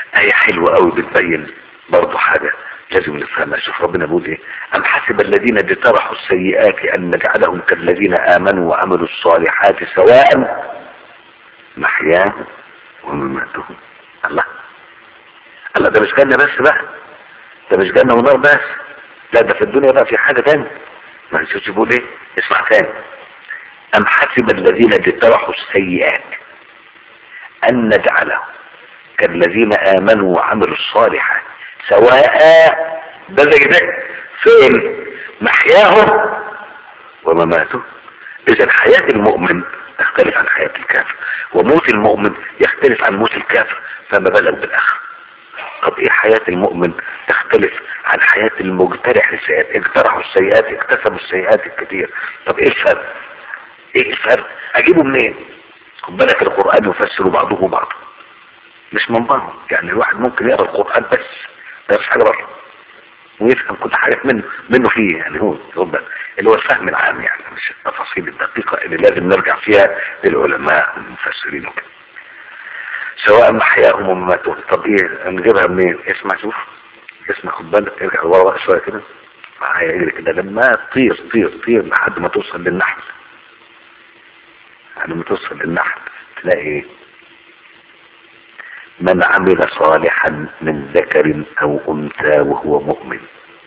آية حلوة قوي بتبين برضه حاجة لازم نفهمها شوف ربنا بيقول ايه أم حسب الذين اجترحوا السيئات أن نجعلهم كالذين آمنوا وعملوا الصالحات سواء محياهم ومماتهم الله الله ده مش جنة بس بقى ده مش جنة ونار بس لا ده في الدنيا بقى في حاجة تانية ما نشوفش بيقول ايه اسمع تاني أم حسب الذين اجترحوا السيئات أن نجعلهم كالذين آمنوا وعملوا الصالحات سواء ده زي ده فين محياهم ومماتهم إذا حياة المؤمن تختلف عن حياة الكافر وموت المؤمن يختلف عن موت الكافر فما بالك بالآخر طب ايه حياة المؤمن تختلف عن حياة المجترح للسيئات اجترحوا السيئات اكتسبوا السيئات الكثير طب ايه الفرق ايه الفرق اجيبه منين خد بالك القرآن يفسر بعضه بعضا مش من بعض يعني الواحد ممكن يقرا القرآن بس ما يعرفش حاجة بره ويفهم كل حاجة منه منه فيه يعني هو خد بالك اللي هو الفهم العام يعني مش التفاصيل الدقيقة اللي لازم نرجع فيها للعلماء المفسرين وكده سواء محياهم ومماتهم طب ايه نجيبها منين اسمع شوف اسمع خد بالك ارجع لورا بقى شويه كده معايا ايه كده لما تطير طير طير لحد ما توصل للنحل لما توصل للنحل تلاقي ايه من عمل صالحا من ذكر او انثى وهو مؤمن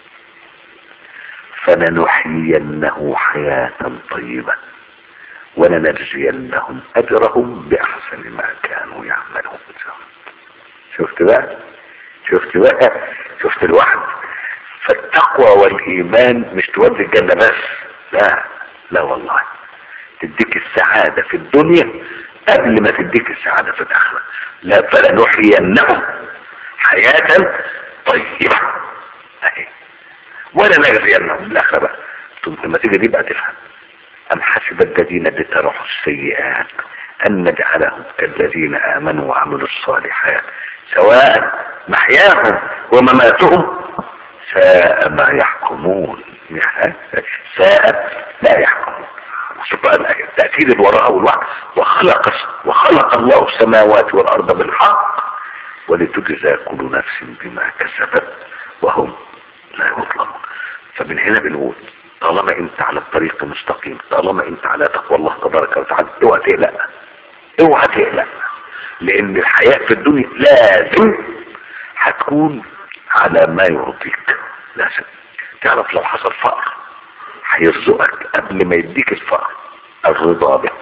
فلنحيينه حياة طيبة ولنجزينهم اجرهم باحسن ما كانوا يعملون شفت بقى شفت بقى شفت الواحد فالتقوى والايمان مش تودي الجنة بس لا لا والله تديك السعادة في الدنيا قبل ما تديك السعادة في الاخرة لا فلنحيينهم حياة طيبة اهي ولا نجزينهم الاخرة بقى لما تيجي دي بقى تفهم أم حسب الذين اجترحوا السيئات أن نجعلهم كالذين آمنوا وعملوا الصالحات سواء محياهم ومماتهم ساء ما يحكمون ساء لا يحكمون شوف بقى التأكيد اللي وراها والوعد وخلق وخلق الله السماوات والأرض بالحق ولتجزى كل نفس بما كسبت وهم لا يظلمون فمن هنا بنقول طالما انت على الطريق المستقيم طالما انت على تقوى الله تبارك وتعالى اوعى تقلق اوعى تقلق لان الحياة في الدنيا لازم هتكون على ما يرضيك لازم تعرف لو حصل فقر هيرزقك قبل ما يديك الفقر الرضا به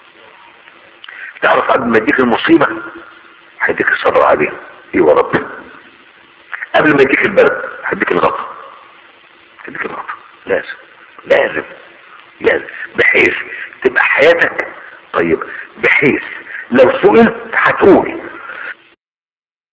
تعرف قبل ما يديك المصيبة هيديك الصبر عليها ايه وربنا قبل ما يديك البرد هيديك الغضب هيديك الغضب لازم لازم لازم بحيث تبقى حياتك طيب بحيث لو سئلت هتقول